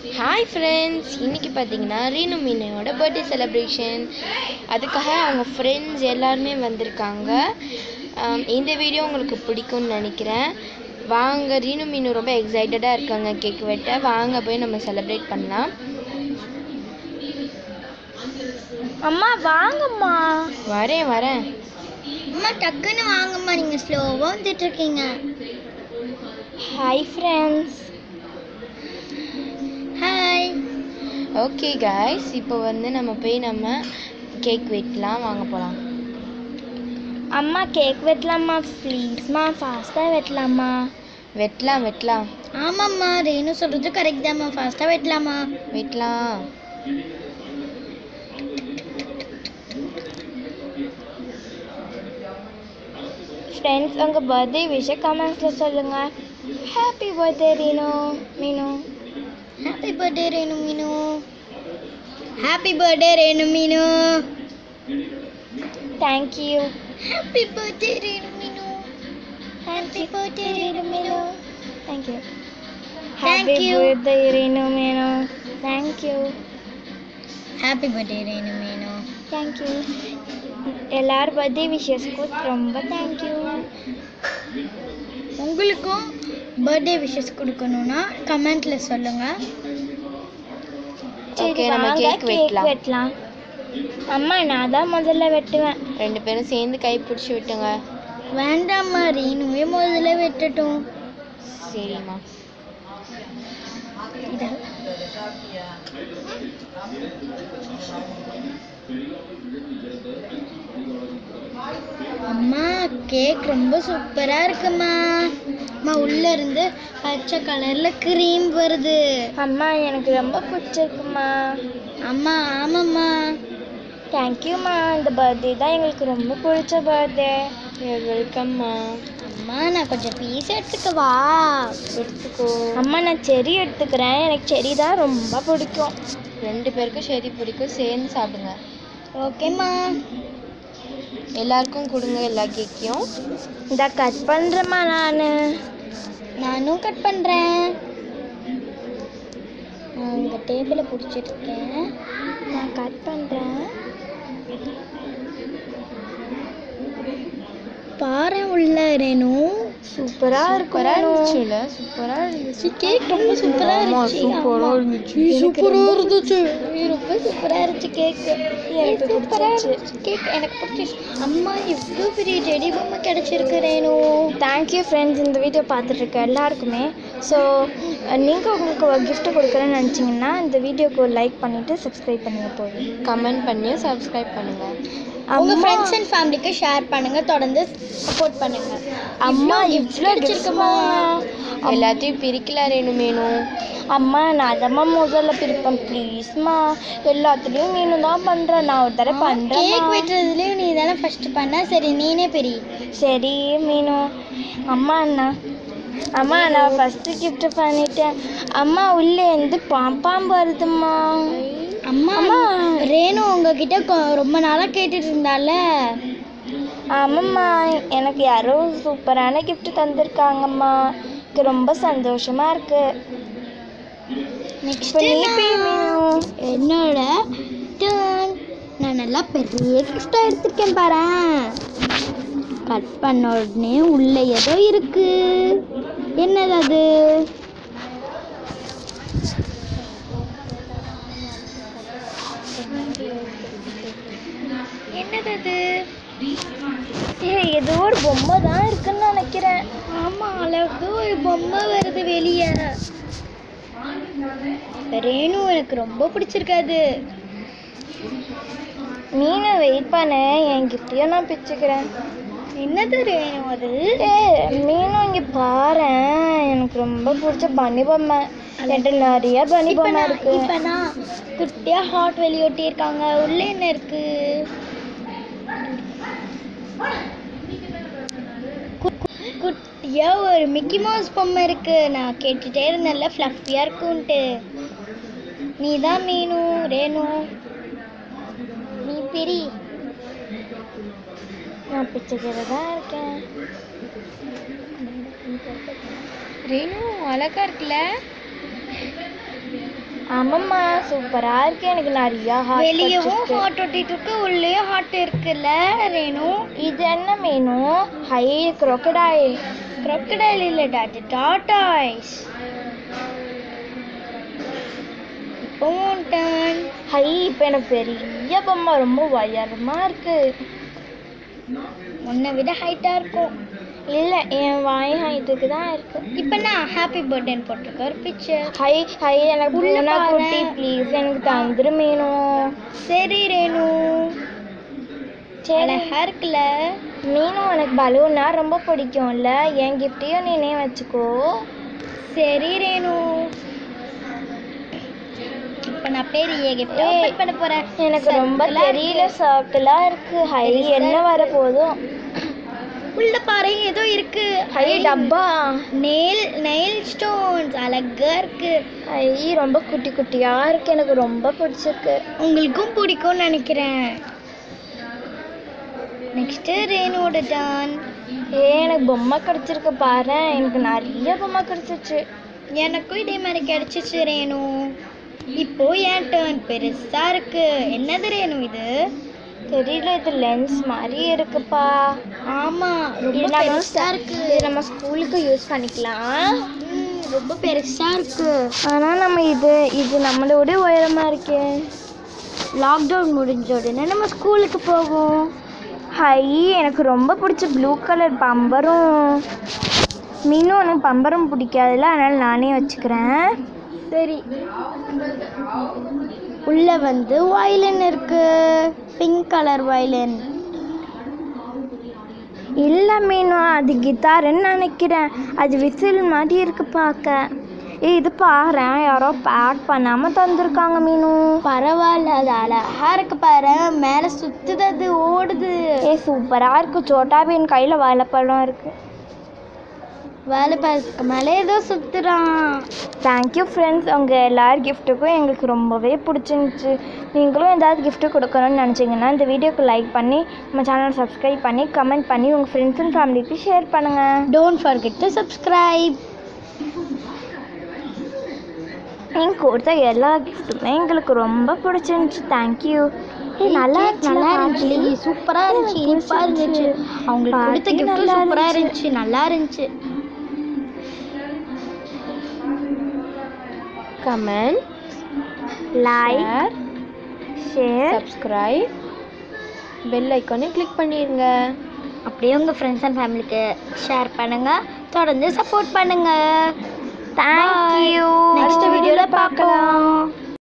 Hi friends இன்னைக்கு பார்த்தீங்கன்னா Reenu மீனையோட birthday celebration அதுக்காக அவங்க ஃப்ரெண்ட்ஸ் எல்லாருமே வந்திருக்காங்க ஆம், இந்த வீடியோ உங்களுக்கு பிடிக்கும்னு நினைக்கிறேன் வாங்க ரீனு மீனு ரொம்ப எக்ஸைட்டடாக இருக்காங்க கேக் வெட்ட வாங்க போய் நம்ம செலிப்ரேட் பண்ணலாம் அம்மா வாங்கம்மா வரேன் வரேன் அம்மா டக்குன்னு வாங்கம்மா நீங்கள் ஸ்லோவாக வந்துட்டு இருக்கீங்க hi friends hi okay guys இப்போ வந்து நம்ம போய் நம்ம கேக் வெட்டலாம் வாங்க போகலாம் அம்மா கேக் வெட்டலாமா ப்ளீஸ்மா ஃபாஸ்ட்டாக வெட்டலாமா வெட்டலாம் வெட்டலாம் ஆமாம்மா ரேணு சொல்கிறது கரெக்ட் தாம்மா ஃபாஸ்ட்டாக வெட்டலாமா வெட்டலாம் ஃப்ரெண்ட்ஸ் உங்கள் பர்த்டே விஷய கமெண்ட்ஸில் சொல்லுங்கள் ஹாப்பி பர்த்டே ரீனு மீனு ஹாப்பி பர்த்டே ரேணு மீனு ஹாப்பி பர்த்டே ரேணு மீனு தேங்க்யூ ஹாப்பி பர்த்டே ரேணு மீனு ஹாப்பி பர்த்டே ரேணு மீனு தேங்க்யூ ஹாப்பி பர்த்டே ரேணு மீனு தேங்க்யூ ஹாப்பி பர்த்டே ரேணு மீனு தேங்க்யூ எல்லார் பர்த்டே விஷஸ்க்கும் ரொம்ப தேங்க்யூ உங்களுக்கும் பர்த்டே விஷஸ் கொடுக்கணும்னா கமெண்ட்ல சொல்லுங்க Okay, நம்ம cake வெட்டலாம். வெட்டலாம் அம்மா நான் தான் முதல்ல வெட்டுவேன் ரெண்டு பேரும் சேர்ந்து கை பிடிச்சி விட்டுங்க வேண்டாம்மா ரீனுவே முதல்ல வெட்டட்டும் சரிம்மா இத அம்மா கேக் ரொம்ப சூப்பரா இருக்குமா அம்மா உள்ள இருந்து பச்சை கலர்ல கிரீம் வருது அம்மா எனக்கு ரொம்ப பிடிச்சிருக்குமா அம்மா ஆமாம்மா தேங்க்யூம்மா இந்த பர்த்டே தான் எங்களுக்கு ரொம்ப பிடிச்ச பர்த்டே வெல்கம்மா அம்மா நான் கொஞ்சம் பீஸ் எடுத்துக்கவா எடுத்துக்கோ அம்மா நான் செரி எடுத்துக்கிறேன் எனக்கு செரி தான் ரொம்ப பிடிக்கும் ரெண்டு பேருக்கும் சரி பிடிக்கும் சேர்ந்து சாப்பிடுங்க ஓகேம்மா எல்லாருக்கும் கொடுங்க எல்லா கேக்கையும் இந்த கட் பண்ணுறேம்மா நான் நானும் கட் பண்ணுறேன் நான் இந்த டேபிளை பிடிச்சிருக்கேன் நான் கட் பண்ணுறேன் பாரு உள்ள ரேணு சூப்பராக சூப்பரா இருந்துச்சுல சூப்பரா இருந்துச்சு கேக் ரொம்ப சூப்பரா ஆமா, இருந்துச்சு சூப்பரா ஆமா. இருந்துச்சு. எனக்கு சூப்பரா ரொம்ப- இருந்துச்சு. ஐயோ, ரொம்ப சூப்பரா இருந்துச்சு கேக் எனக்கு சூப்பரா இருந்துச்சு கேக் எனக்கு பிடிச்சிச்சு அம்மா இவ்வளோ பெரிய ஜெடி பொம்மை கிடைச்சிருக்கு ரேணு தேங்க்யூ ஃப்ரெண்ட்ஸ் இந்த வீடியோ பார்த்துட்டு இருக்க எல்லாருக்குமே ஸோ நீங்கள் உங்களுக்கு ஒரு gift கொடுக்குறேன்னு நினச்சிங்கன்னா இந்த வீடியோக்கு ஒரு லைக் பண்ணிவிட்டு சப்ஸ்கிரைப் பண்ணுங்க போதும் கமெண்ட் பண்ணி சப்ஸ்கிரைப் பண்ணுங்க உங்கள் ஃப்ரெண்ட்ஸ் அண்ட் ஃபேமிலிக்கு ஷேர் பண்ணுங்கள் தொடர்ந்து சப்போர்ட் பண்ணுங்கள் அம்மா இவ்வளோ இருக்குமா எல்லாத்தையும் பிரிக்கல ரேணு மேனும் அம்மா நான் அதம்மா முதல்ல பிரிப்பேன் ப்ளீஸ்மா எல்லாத்துலேயும் நீனு தான் பண்ணுறேன் நான் ஒரு தடவை பண்ணுறேன் கேக் வெட்டுறதுலேயும் நீ தானே ஃபஸ்ட்டு பண்ண சரி நீனே பெரி சரி மீனு அம்மா அண்ணா அம்மா நான் ஃபஸ்ட்டு gift பண்ணிட்டேன் அம்மா உள்ளே இருந்து பாம்பாம்பு வருதும்மா அம்மா அம்மா ரேணு உங்ககிட்ட கொ- ரொம்ப நாளாக கேட்டுட்டு இருந்தால ஆமாம்மா எனக்கு யாரோ சூப்பரான gift தந்திருக்காங்கம்மா எனக்கு ரொம்ப சந்தோஷமா இருக்கு நெக்ஸ்ட் என்னோட turn. நான் நல்லா பெரிய கிஃப்டாக எடுத்திருக்கேன் பாரேன் கட் பண்ண உடனே உள்ள ஏதோ இருக்கு என்னது அது என்னது அது ஏய் ஏதோ ஒரு பொம்மை தான் இருக்குன்னு நினைக்கிறேன் ஆமா அழகு ஒரு பொம்மை வருது வெளியே ரேணு எனக்கு ரொம்ப பிடிச்சிருக்காது மீனை வெயிட் பண்ண என் கிஃப்டையும் நான் பிச்சுக்கிறேன் என்னது ரேணு அது ஏ மீனும் இங்கே பாரு எனக்கு ரொம்ப பிடிச்ச பனி பொம்மை என்கிட்ட நிறைய பனி பொம்மை இருக்கு இப்போ நான் குட்டியாக ஹாட் வெளியே ஒட்டியிருக்காங்க உள்ளே என்ன இருக்கு குட்டியா ஒரு மிக்கி மவுஸ் பொம்மை இருக்கு நான் கேட்டுட்டே இருந்தேன்ல ஃப்ளஃபியாக இருக்கும்ன்ட்டு நீ தான் மீனு ரேணு நீ பெரி நான் பிச்சைக்கிறதா இருக்கேன் ரேணு அழகா இருக்குல்ல ஆமாம்மா சூப்பராக இருக்கு எனக்கு நிறையா ஹார்ட் வெளியவும் ஹாட் ஒட்டிட்டு இருக்கு உள்ளேயும் ஹாட் இருக்குல்ல ரேணு இது என்ன மீனும் ஹை crocodile crocodile இல்ல டாடி டாட்டாய்ஸ் இப்போ டர்ன் ஹை இப்போ எனக்கு பெரிய பொம்மை ரொம்ப உயரமாக இருக்கு உன்னை விட ஹைட்டா இருக்கும் இல்லை என் வாய் ஹைட்டுக்கு தான் இருக்கு இப்போ நான் ஹாப்பி பர்த்டேன்னு போட்டிருக்க ஒரு பிக்சர் ஹை ஹை எனக்கு உள்ள பூனை பாரேன். குட்டி ப்ளீஸ் எனக்கு தந்துரு மீனும் சரி ரேணு சரி அழகா இருக்குல்ல மீனும் உனக்கு பலூன்னா ரொம்ப பிடிக்கும்ல என் கிஃப்டையும் நீனே வச்சுக்கோ சரி ரேணு இப்போ நான் பெரிய கிஃப்ட் ஏய், ஓபன் பண்ண போறேன் எனக்கு ரொம்ப Circle-ஆ தெரியல சர்க்கிளாக இருக்கு ஹை என்ன வர போதும் உள்ள பாரு ஏதோ இருக்கு ஹை டப்பா நெயில் நெயில் ஸ்டோன்ஸ் அழகா இருக்கு ஹை ரொம்ப குட்டி குட்டியா இருக்கு எனக்கு ரொம்ப பிடிச்சிருக்கு உங்களுக்கும் பிடிக்கும்னு நினைக்கிறேன் நெக்ஸ்ட் ரேணுவோட டான் ஏ எனக்கு பொம்மை கிடைச்சிருக்கு பாரு எனக்கு நிறைய பொம்மை கிடைச்சிச்சு எனக்கும் இதே மாதிரி கிடைச்சிச்சு ரேணு இப்போ என் டர்ன் பெருசா இருக்கு என்னது ரேணு இது தெரியல இது லென்ஸ் மாதிரி இருக்குப்பா ஆமா ரொம்ப இது நம்ம பெருசா இருக்கு இது நம்ம ஸ்கூலுக்கு யூஸ் பண்ணிக்கலாம் ம், ரொம்ப பெருசா இருக்கு ஆனால் நம்ம இது இது நம்மளோட உயரமாக இருக்கே லாக்டவுன் முடிஞ்ச உடனே நம்ம ஸ்கூலுக்கு போவோம் ஹை எனக்கு ரொம்ப பிடிச்ச ப்ளூ கலர் பம்பரும் மீனும் எனக்கு பம்பரம் பிடிக்காதுல்ல அதனால் நானே வச்சுக்கிறேன் சரி உள்ள வந்து வயலின் இருக்கு பிங்க் கலர் வயலின் இல்லை மீனும் அது கிட்டாருன்னு நினைக்கிறேன் அது விசில் மாதிரி இருக்கு பார்க்க ஏய் இது பாரேன் யாரோ பேக் பண்ணாமல் தந்திருக்காங்க மீனும் பரவாயில்ல அது அழகா இருக்கு பாரு மேல சுத்துது அது ஓடுது ஏ சூப்பராக இருக்கு சோட்டா பீன் கையில் வாழைப்பழம் இருக்குது வேலை பார்க்க மேல ஏதோ சுத்துறான் தேங்க்யூ ஃப்ரெண்ட்ஸ் உங்கள் எல்லார் கிஃப்ட்டுக்கும் எங்களுக்கு ரொம்பவே பிடிச்சிருந்துச்சு நீங்களும் ஏதாவது gift கொடுக்கணும்னு நினச்சிங்கன்னா இந்த வீடியோக்கு லைக் பண்ணி நம்ம சேனலை சப்ஸ்கிரைப் பண்ணி கமெண்ட் பண்ணி உங்கள் ஃப்ரெண்ட்ஸ் அண்ட் ஃபேமிலிக்கு ஷேர் பண்ணுங்கள் டோன்ட் forget டு சப்ஸ்கிரைப் நீங்கள் கொடுத்த எல்லா கிஃப்ட்டுமே எங்களுக்கு ரொம்ப பிடிச்சிருந்துச்சு தேங்க்யூ ஏய் நல்லா நல்லா இருந்துச்சு சூப்பரா இருந்துச்சு இனிப்பா இருந்துச்சு அவங்களுக்கு கொடுத்த பார்ட்டி gift நல்லா சூப்பரா இருந்துச்சு. இருந்துச்சு நல்லா இருந்துச்சு comment like share subscribe bell ஐக்கானையும் கிளிக் பண்ணிடுங்க அப்படியே உங்க ஃப்ரெண்ட்ஸ் அண்ட் ஃபேமிலிக்கு ஷேர் பண்ணுங்க தொடர்ந்து சப்போர்ட் பண்ணுங்க தேங்க்யூ நெக்ஸ்ட் வீடியோல பார்க்கலாம்